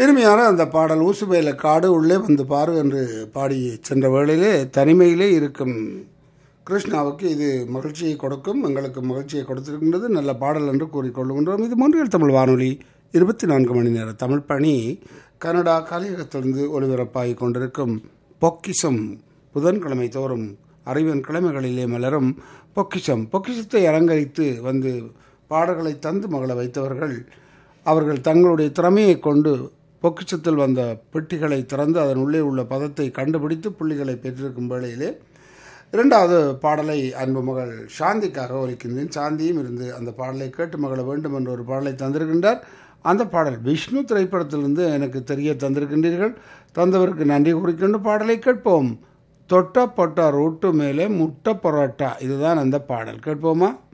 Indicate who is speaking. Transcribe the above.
Speaker 1: இனிமையான அந்த பாடல் ஊசுபேல காடு உள்ளே வந்து பாரு என்று பாடி சென்ற வேளையிலே தனிமையிலே இருக்கும் கிருஷ்ணாவுக்கு இது மகிழ்ச்சியை கொடுக்கும் எங்களுக்கு மகிழ்ச்சியை கொடுத்திருக்கின்றது நல்ல பாடல் என்று கூறிக்கொள்கின்றோம் இது மூன்றில் தமிழ் வானொலி இருபத்தி நான்கு மணி நேர தமிழ் பணி கனடா கலியகத்திலிருந்து ஒளிபரப்பாகி கொண்டிருக்கும் பொக்கிஷம் புதன்கிழமை தோறும் அறிவின் கிழமைகளிலே மலரும் பொக்கிஷம் பொக்கிஷத்தை அலங்கரித்து வந்து பாடல்களை தந்து மகள வைத்தவர்கள் அவர்கள் தங்களுடைய திறமையை கொண்டு பொக்கிஷத்தில் வந்த பெட்டிகளை திறந்து அதன் உள்ளே உள்ள பதத்தை கண்டுபிடித்து புள்ளிகளை பெற்றிருக்கும் வேளையிலே இரண்டாவது பாடலை அன்பு மகள் சாந்திக்காக ஒலிக்கின்றேன் சாந்தியும் இருந்து அந்த பாடலை கேட்டு மகள வேண்டும் என்ற ஒரு பாடலை தந்திருக்கின்றார் அந்த பாடல் விஷ்ணு திரைப்படத்திலிருந்து எனக்கு தெரிய தந்திருக்கின்றீர்கள் தந்தவருக்கு நன்றி கூறிக்கொண்டு பாடலை கேட்போம் தொட்ட பொட்ட ரோட்டு மேலே முட்டை பரோட்டா இதுதான் அந்த பாடல் கேட்போமா